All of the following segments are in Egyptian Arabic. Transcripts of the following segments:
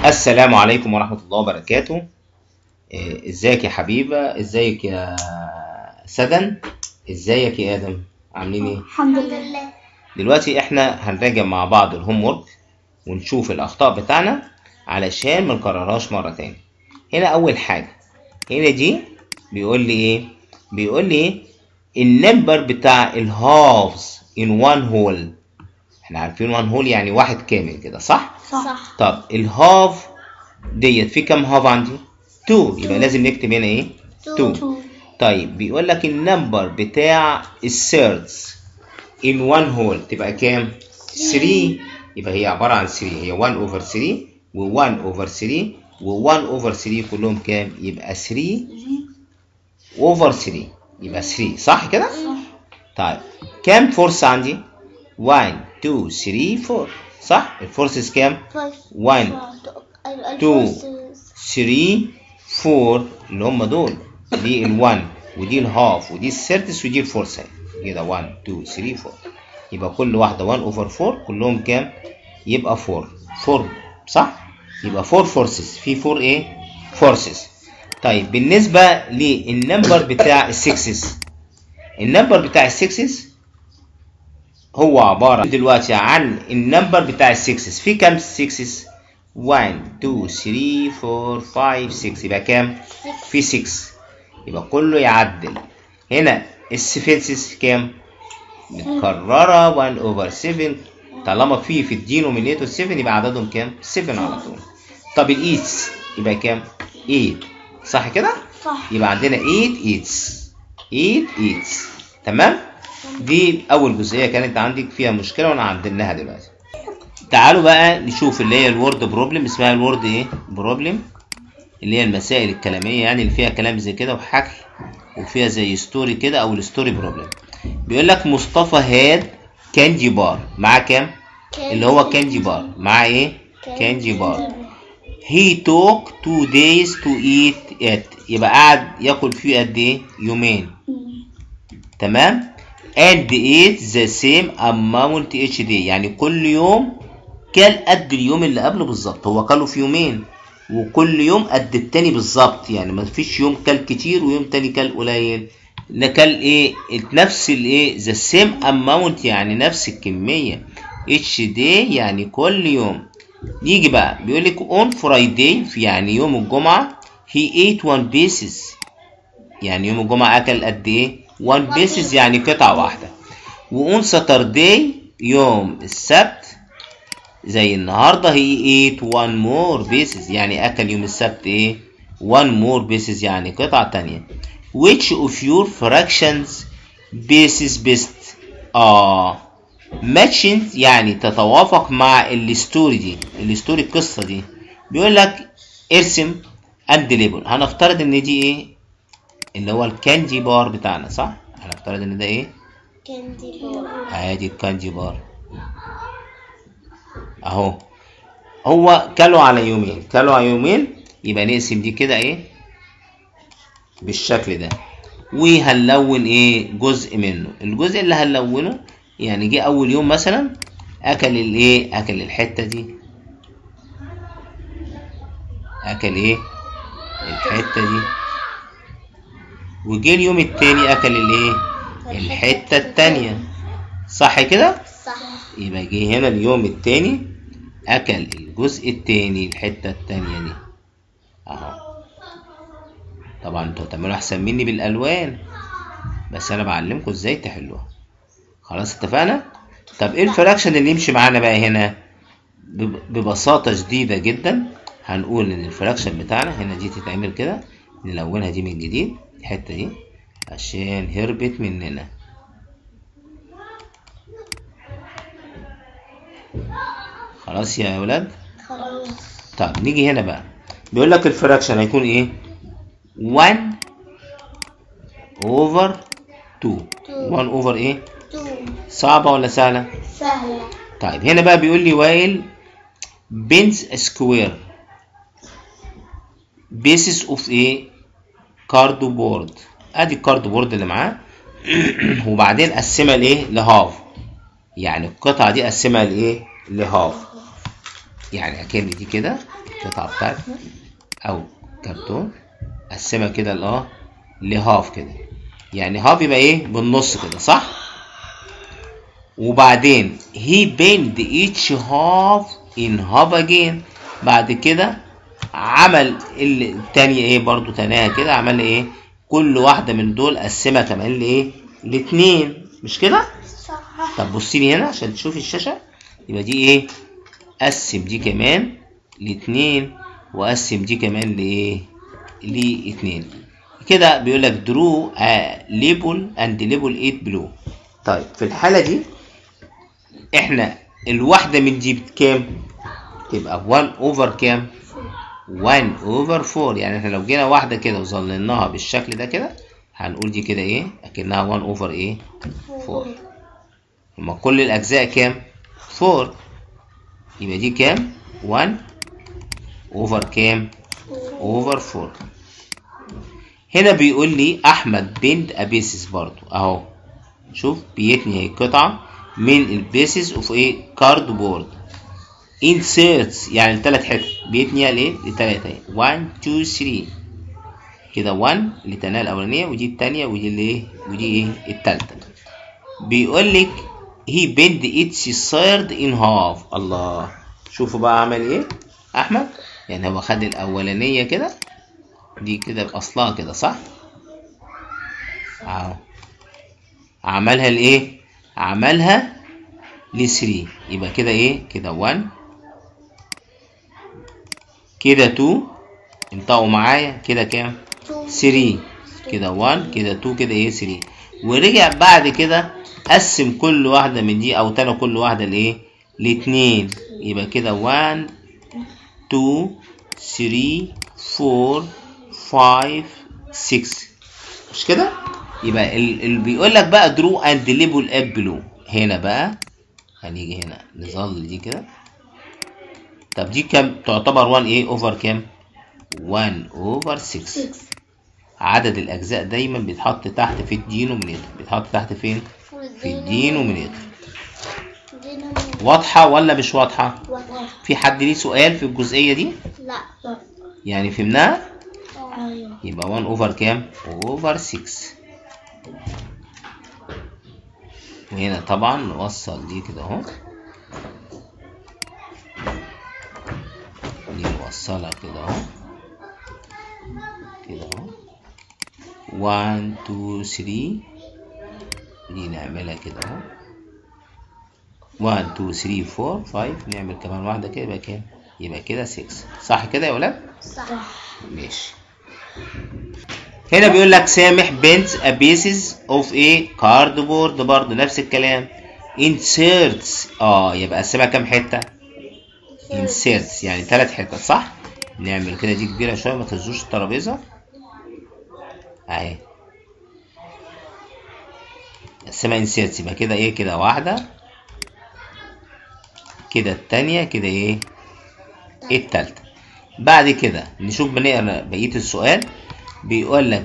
السلام عليكم ورحمة الله وبركاته إيه، ازيك يا حبيبة ازيك يا سدن ازيك يا ادم عاملين ايه الحمد لله دلوقتي احنا هنراجع مع بعض الهوم وورك ونشوف الاخطاء بتاعنا علشان ما نكررهاش مرة تاني هنا اول حاجة هنا دي بيقول لي ايه بيقول لي ايه النمبر بتاع الهافز in one whole احنا عارفين one whole يعني واحد كامل كده صح صح طب الهاف ديت في كام هاف عندي 2 يبقى لازم نكتب هنا ايه 2 طيب بيقول لك النمبر بتاع الثيردز in one whole تبقى كام 3 يبقى هي عبارة عن 3 هي 1 over 3 و 1 over 3 و 1 over 3 كلهم كام يبقى 3 over 3 يبقى 3 صح كده طيب كام فورس عندي 1 2 3 4 صح الفورسز كام 1 2 3 4 اللي هم دول دي ال1 ودي الهاف ودي السيرتس ودي الفورس اهي كده 1 2 3 4 يبقى كل واحده 1 اوفر 4 كلهم كام يبقى 4 4 صح يبقى 4 فورسز في 4 ايه فورسز طيب بالنسبه للنمبر بتاع السكسز النمبر بتاع السكسز هو عبارة دلوقتي عن النمبر بتاع السكسز في كام سكسز 1 2 3 4 5 6 يبقى كام في 6 يبقى كله يعدل هنا السفنسز كام متكررة 1 over 7 طالما في في الدينومينيتور 7 يبقى عددهم كام 7 على طول طب الايتس يبقى كام 8 صح كده صح يبقى عندنا 8 ايتس 8 ايتس تمام دي اول جزئيه كانت عندك فيها مشكله وانا عدلناها دلوقتي تعالوا بقى نشوف اللي هي الورد بروبلم اسمها الورد ايه بروبلم اللي هي المسائل الكلاميه يعني اللي فيها كلام زي كده وحكي وفيها زي ستوري كده او الستوري بروبلم بيقول لك مصطفى هاد كاندي بار معاه كام اللي هو كاندي بار معاه ايه كاندي بار he took two days to eat it يبقى قعد ياكل فيه قد ايه يومين تمام and ate the same amount each day يعني كل يوم كل قد اليوم اللي قبله بالظبط هو كله في يومين وكل يوم قد التاني بالظبط يعني ما فيش يوم كل كتير ويوم تاني كل قليل ده كل ايه نفس الايه the same amount يعني نفس الكمية each day يعني كل يوم نيجي بقى بيقول لك on Friday في يعني يوم الجمعة he ate one pieces يعني يوم الجمعة أكل قد إيه؟ one pieces يعني قطعة واحدة وأون ساترداي يوم السبت زي النهاردة he ate one more pieces يعني أكل يوم السبت إيه؟ one more pieces يعني قطعة تانية which of your fractions basis best آه matching يعني تتوافق مع الستوري دي الستوري القصة دي بيقول لك ارسم اند ليبل هنفترض ان دي ايه اللي هو الكانجي بار بتاعنا صح هنفترض ان ده ايه كاندي بار ادي الكانجي بار اهو هو كلوا على يومين كلوا على يومين يبقى نقسم دي كده ايه بالشكل ده وهنلون ايه جزء منه الجزء اللي هنلونه يعني جه اول يوم مثلا اكل الايه اكل الحته دي اكل ايه الحته دي وجه اليوم التاني اكل الايه الحته التانيه صح كده صح يبقى جه هنا اليوم التاني اكل الجزء التاني الحته التانيه دي اهو طبعا انتوا هتعملوا احسن مني بالالوان بس انا بعلمكم ازاي تحلوها خلاص اتفقنا طب ايه الفراكشن اللي يمشي معانا بقى هنا بب- ببساطه شديده جدا هنقول ان الفراكشن بتاعنا هنا دي تتعمل كده نلونها دي من جديد الحته دي عشان هربت مننا خلاص يا ولاد خلاص طب نيجي هنا بقى بيقول لك الفراكشن هيكون ايه 1 اوفر 2 1 اوفر ايه تو صعبه ولا سهله سهلة طيب هنا بقى بيقول لي وايل بنز سكوير بيسز اوف ايه كاردبورد ادي الكاردبورد اللي معاه وبعدين قسمها لايه لهاف يعني القطعه دي قسمها لايه لهاف يعني اكن دي كده القطعه بتاعتنا او كرتون قسمها كده لاه لهاف كده يعني هاف يبقى ايه بالنص كده صح وبعدين he bent each half in half again بعد كده عمل التانية ايه برضو تانيها كده عمل ايه كل واحدة من دول قسمها كمان لايه لاتنين مش كده صح طب بصي لي هنا عشان تشوفي الشاشة يبقى دي ايه قسم دي كمان لاتنين وقسم دي كمان لايه لاتنين كده بيقول لك درو ليبل اند ليبل 8 بلو طيب في الحالة دي احنا الواحدة من دي بكام تبقى 1 اوفر كام 1 اوفر 4 يعني احنا لو جينا واحدة كده وظللناها بالشكل ده كده هنقول دي كده ايه اكنها 1 اوفر ايه 4 هما كل الأجزاء كام؟ 4 يبقى دي كام؟ 1 أوفر كام؟ أوفر 4 هنا بيقول لي أحمد بند أبيسس برضو أهو شوف بيتني قطعة من البيسز اوف ايه؟ كارد بورد inserts يعني التلات حتت بيتنيها ليه؟ لتلاتة اهي 1 2 3 كده 1 اللي تنال الأولانية ودي التانية ودي اللي ايه؟ ودي ايه؟ التالتة بيقول لك he bent each side in half الله شوفوا بقى عمل ايه احمد يعني هو خد الاولانيه كده دي كده باصلها كده صح اهو عملها لايه عملها ل 3 يبقى كده ايه كده 1 كده 2 انطقوا معايا كده كام 3 كده 1 كده 2 كده ايه 3 ورجع بعد كده قسم كل واحدة من دي أو تاني كل واحدة لإيه؟ لاتنين يبقى كده 1 2 3 4 5 6 مش كده؟ يبقى اللي بيقول لك بقى درو اند ليبل اب بلو هنا بقى هنيجي هنا نظل دي كده طب دي كام تعتبر 1 ايه اوفر كام 1 اوفر 6 عدد الاجزاء دايما بيتحط تحت في الدينومينيتور بيتحط تحت فين في الدينومينيتور واضحه ولا مش واضحه في حد ليه سؤال في الجزئيه دي لا لا يعني فهمناها ايوه يبقى 1 اوفر كام اوفر 6 وهنا طبعا نوصل دي كده اهو دي نوصلها كده اهو كده اهو 1 2 3 دي نعملها كده اهو 1 2 3 4 5 نعمل كمان واحدة كده يبقى كام؟ يبقى كده 6 صح كده يا ولاد؟ صح ماشي هنا بيقول لك سامح بنت a pieces of a cardboard برضه نفس الكلام inserts اه يبقى قسمها كام حته inserts يعني ثلاث حتت صح نعمل كده دي كبيره شويه ما تهزوش الترابيزه اهي قسمها inserts يبقى كده ايه كده واحده كده التانية كده ايه التالتة بعد كده نشوف بنقرا بقية السؤال بيقول لك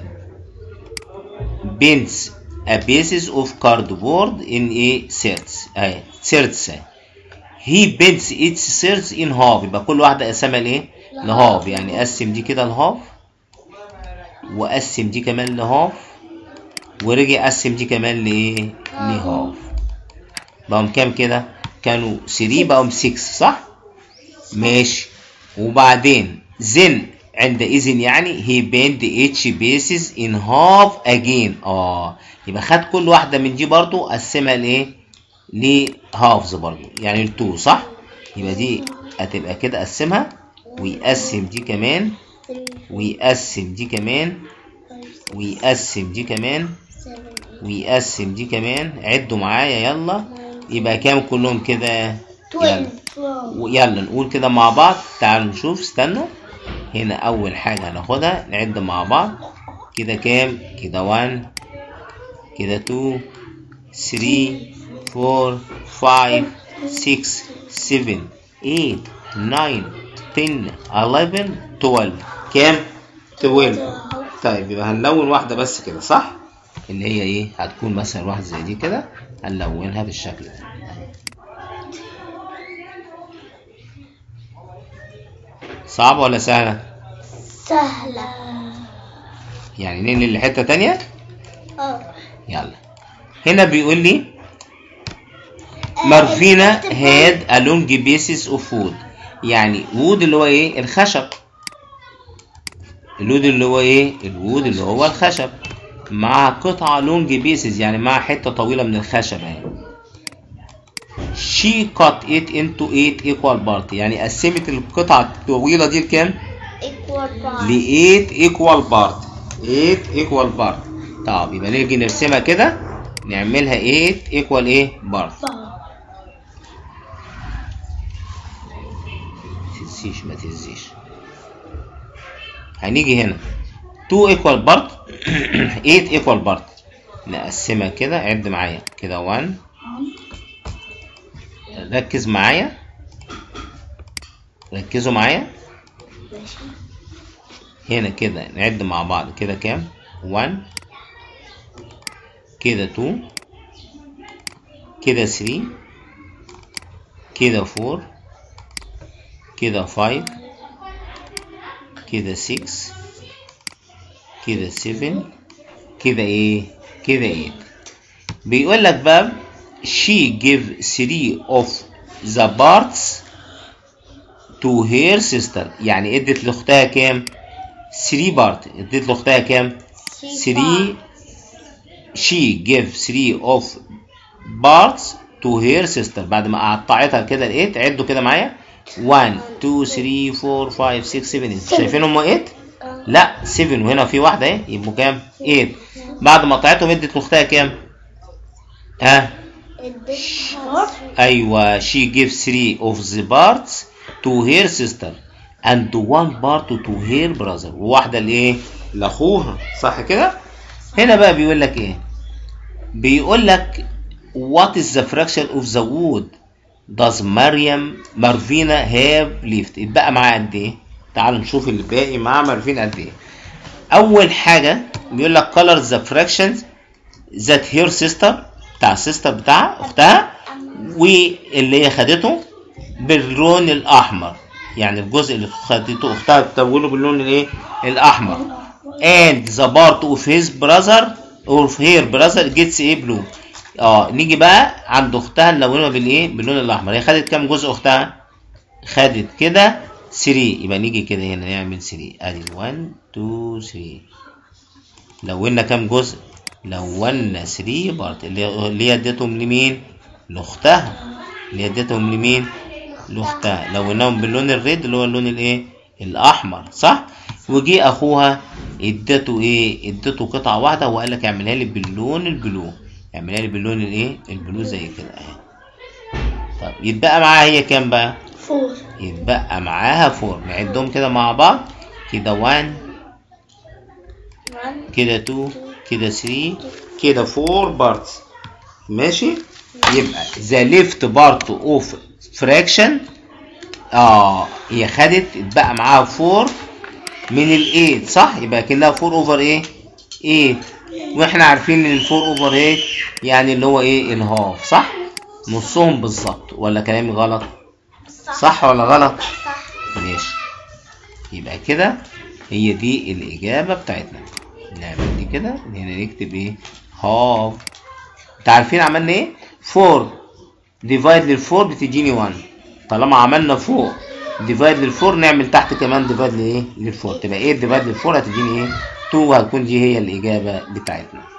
بينز a pieces of cardboard in a sets اهي sets اهي. he bends each sets in half يبقى كل واحدة قسمها لايه؟ لهاف يعني قسم دي كده لهاف وقسم دي كمان لهاف ورجع قسم دي كمان لايه؟ لهاف بقوا كام كده؟ كانوا 3 بقوا 6 صح؟ ماشي وبعدين then عندئذ يعني he bent each pieces in half again اه يبقى خد كل واحدة من دي برضو قسمها لايه؟ لهافز برضو يعني لتو صح؟ يبقى دي هتبقى كده قسمها ويقسم دي كمان ويقسم دي كمان ويقسم دي كمان ويقسم دي كمان عدوا معايا يلا يبقى كام كلهم كده يلا يلا نقول كده مع بعض تعالوا نشوف استنوا هنا اول حاجة هناخدها نعد مع بعض كده كام كده 1 كده 2 3 4 5 6 7 8 9 10 11 12 كام 12 طيب يبقى هنلون واحدة بس كده صح اللي هي ايه هتكون مثلا واحدة زي دي كده هنلونها بالشكل ده صعبة ولا سهلة سهلة يعني ننقل لحتة تانية اه يلا هنا بيقول لي مارفينا had a long pieces of wood يعني وود اللي هو ايه الخشب الوود اللي هو ايه الوود اللي هو الخشب مع قطعة لونج بيسز يعني مع حتة طويلة من الخشب يعني she cut it into eight equal part يعني قسمت القطعة الطويلة دي لكام؟ equal ل 8 equal part 8 equal part طب يبقى نيجي نرسمها كده نعملها 8 equal ايه part تنسيش ما تنسيش هنيجي هنا 2 equal part 8 equal part نقسمها كده عد معايا كده 1 ركز معايا ركزوا معايا ماشي هنا كده نعد مع بعض كده كام 1 كده 2 كده 3 كده 4 كده 5 كده 6 كده 7 كده ايه كده 8 بيقول لك بقى she give 3 of the parts to her sister يعني ادت لاختها كام 3 بارت اديت لاختها كام 3 she gave 3 of parts to her sister بعد ما قطعتها كده لقيت عدوا كده معايا 1 2 3 4 5 6 7 شايفين هم 8 لا 7 وهنا في واحده اهي يبقوا كام 8 بعد ما قطعتهم ادت لاختها كام ها ايوه she gave 3 of the parts to her sister and one part to her brother وواحده لايه لاخوها صح كده هنا بقى بيقول لك ايه بيقول لك what is the fraction of the wood does مريم مارفينا have left اتبقى معاها قد ايه تعالوا نشوف اللي باقي مع مارفينا قد ايه اول حاجه بيقول لك color the fractions that her sister بتاع السيستر بتاعها اختها واللي هي خدته باللون الاحمر يعني الجزء اللي خدته اختها بتقوله باللون الايه الاحمر and the part of his brother or her brother gets a blue اه نيجي بقى عند اختها نلونها بالايه باللون الاحمر هي خدت كام جزء اختها خدت كده 3 يبقى نيجي كده هنا نعمل 3 ادي 1 2 3 لونا كام جزء لونا 3 بارت اللي اللي هي اديتهم لمين لاختها اللي هي اديتهم لمين لاختها لوناهم باللون الريد اللي هو اللون الايه الاحمر صح وجي اخوها اديته ايه اديته قطعه واحده وقال لك اعملها لي باللون البلو اعملها لي باللون الايه البلو زي كده اهي طب يتبقى معاها هي كام بقى فور يتبقى معاها فور نعدهم كده مع بعض كده 1 1 كده 2 كده 3 كده 4 بارتس ماشي يبقى ذا ليفت بارت اوف فراكشن اه هي خدت اتبقى معاها 4 من ال 8 صح يبقى كانها 4 اوفر ايه 8 واحنا عارفين ان ال 4 اوفر 8 يعني اللي هو ايه الهاف صح نصهم بالظبط ولا كلامي غلط صح ولا غلط صح ماشي يبقى كده هي دي الإجابة بتاعتنا نعمل دي كده هنا نكتب ايه هاف انت عارفين عملنا ايه 4 ديفايد لل 4 بتديني 1 طالما عملنا فوق ديفايد لل 4 نعمل تحت كمان ديفايد لايه لل 4 تبقى 8 ديفايد لل 4 هتديني ايه 2 هتكون دي هي الإجابة بتاعتنا